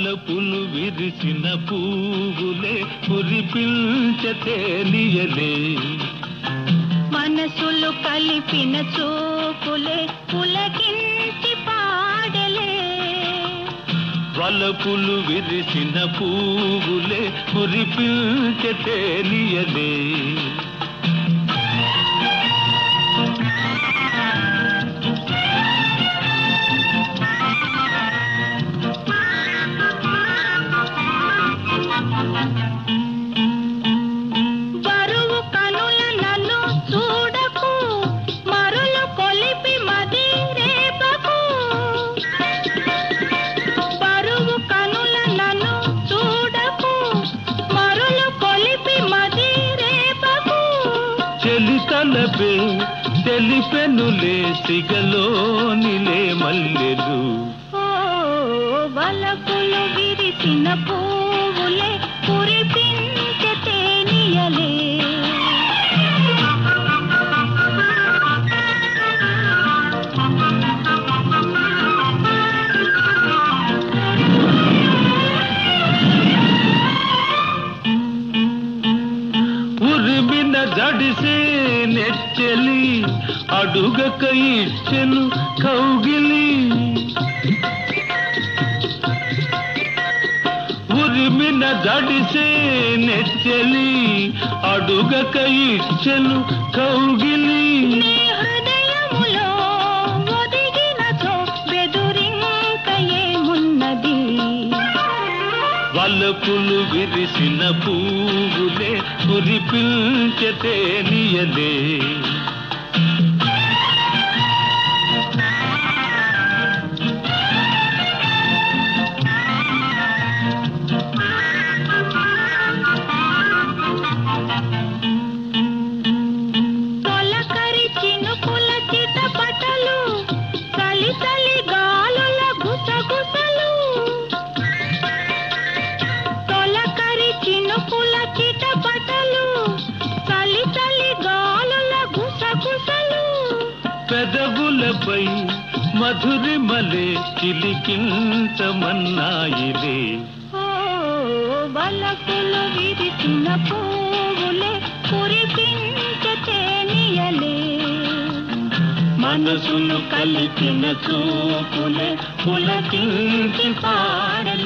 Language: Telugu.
వలపులు విరిసిన పువ్వులే కురిపించే తేలియలే మనసులు కలిపిన చూపులే పులకించి పాడలే వలపులు విరిసిన పువ్వులే కురిపించే తేలియలే బరువు కనుల నన్ను చూడకు మరులు కొలిపి మది రేపకు బరువు కనుల నన్ను చూడకు మరులు కొలిపి మది రేపకు చెలితలపే తెలిపెనులే సిగలోనిలే మల్లెలు ఓ వలపులు విరిసిన పువ్వులే కురిపించే తేనియలే ఉరిమిన జడిసే నెచ్చలి అడుగక ఇచ్చెను కౌగిలి ఉరిమిన జడిసే నెచ్చలి అడుగక ఇచ్చెను కౌగిలి నీ హృదయములో ఒదిగినచో బెదురింక ఏమున్నది వలపులు విరిసిన పువ్వులే కురిపించే తేనియలే తొలకరి చినుకుల చిటపటలు చలి చలి గాలుల గుసగుసలు తొలకరి చినుకుల చిటపటలు చలి చలి గాలుల గుసగుసలు పెదవులపై మధురిమలే చిలికించమన్నాయిలే ఓ బలపులు విరిసిన పువ్వులే కురిపించే తేనియలే మనసును కలిపిన చూపులే పులకించి పాడలే